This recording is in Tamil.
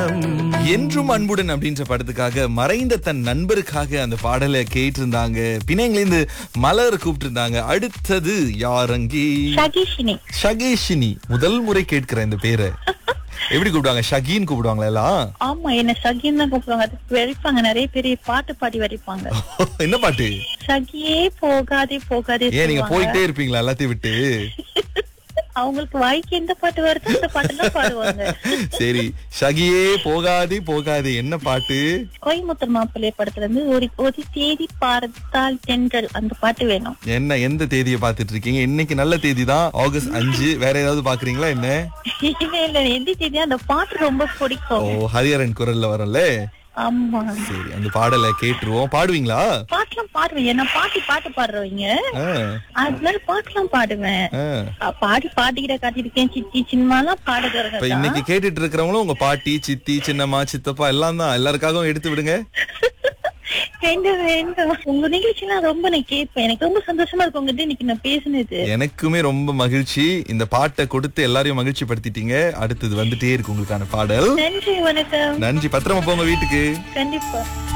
என்றும் அன்புடன் அப்படின்ற படத்துக்காக மறைந்த தன் நண்பருக்காக அந்த பாடலை கேட்டிருந்தாங்க பிணையங்கிலேருந்து மலர் கூப்பிட்டு இருந்தாங்க அடுத்தது யாரங்கி சகிஷினி ஷகேஷினி முதல் முறை கேட்கிறேன் இந்த பேரை எப்படி கூப்பிடுவாங்க ஷகின்னு கூப்பிடுவாங்களா எல்லாம் ஆமா என்ன சகின்னு தான் கூப்பிடுவாங்க அதுக்கு வெறிப்பாங்க நிறைய பேர் பாட்டு பாடி வரைப்பாங்க என்ன பாட்டு சகியே போகாதே போகாதே ஏன் நீங்க சொல்லுவாங்க. போயிட்டே இருப்பீங்களா எல்லாத்தையும் விட்டு அவங்களுக்கு வாய்க்கு எந்த பாட்டு வருதோ அந்த பாட்டு தான் பாடுவாங்க சரி ஷகியே போகாதே போகாதே என்ன பாட்டு கோயம்புத்தூர் மாப்பிள்ளை படத்துல இருந்து ஒரு ஒரு தேதி பார்த்தால் தென்றல் அந்த பாட்டு வேணும் என்ன எந்த தேதியை பார்த்துட்டு இருக்கீங்க இன்னைக்கு நல்ல தேதி தான் ஆகஸ்ட் அஞ்சு வேற ஏதாவது பாக்குறீங்களா என்ன இல்ல இல்ல எந்த தேதி அந்த பாட்டு ரொம்ப ஓ பிடிக்கும் ஹரிஹரன் குரல்ல வரும்ல ஆமா சரி அந்த பாடலை கேட்டுருவோம் பாடுவீங்களா பாட்டுலாம் பாடுவேன் ஏன்னா பாட்டி பாட்டு பாடுறவங்க ஆ, அதனால பாட்டுலாம் பாடுவேன் ஆ. அஹ் பாடி பாட்டிக்கிட்ட காட்டியிருக்கேன் சித்தி சின்னமாலாம் பாடுகிறவங்க இப்ப தான். இன்னைக்கு கேட்டுட்டு இருக்கிறவங்களும் உங்க பாட்டி சித்தி சின்னம்மா சித்தப்பா எல்லாம் தான் எல்லாருக்காகவும் எடுத்து விடுங்க வேண்டாம் வேண்டாம் உங்க நிகழ்ச்சிலாம் ரொம்ப நான் கேட்பேன் எனக்கு ரொம்ப சந்தோஷமா இருக்கு உங்ககிட்ட இன்னைக்கு நான் பேசினது எனக்குமே ரொம்ப மகிழ்ச்சி இந்த பாட்டை கொடுத்து எல்லாரையும் மகிழ்ச்சி படுத்திட்டீங்க அடுத்தது வந்துட்டே இருக்கு உங்களுக்கான பாடல் நன்றி வணக்கம் நன்றி பத்திரமா போங்க வீட்டுக்கு கண்டிப்பா